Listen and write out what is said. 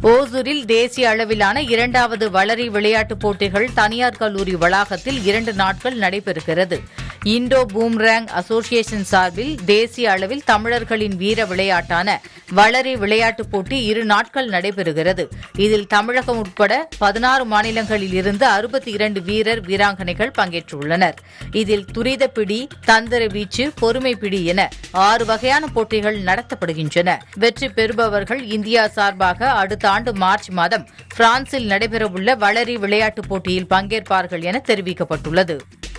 ஓசூரில் தேசிய அளவிலான இரண்டாவது வளரி விளையாட்டுப் போட்டிகள் தனியார் கல்லூரி வளாகத்தில் இரண்டு நாட்கள் நடைபெறுகிறது இண்டோ பூம்ரேங் அசோசியேஷன் சார்பில் தேசிய அளவில் தமிழர்களின் வீர விளையாட்டான வளரி விளையாட்டுப் போட்டி இரு நாட்கள் நடைபெறுகிறது இதில் தமிழகம் உட்பட பதினாறு மாநிலங்களில் இருந்து அறுபத்தி இரண்டு வீரர் வீராங்கனைகள் பங்கேற்றுள்ளனர் இதில் துரித பிடி தந்திர வீச்சு பொறுமை பிடி என ஆறு வகையான போட்டிகள் நடத்தப்படுகின்றன வெற்றி பெறுபவர்கள் இந்தியா சார்பாக அடுத்த ஆண்டு மார்ச் மாதம் பிரான்சில் நடைபெறவுள்ள வளரி விளையாட்டுப் போட்டியில் பங்கேற்பார்கள் என தெரிவிக்கப்பட்டுள்ளது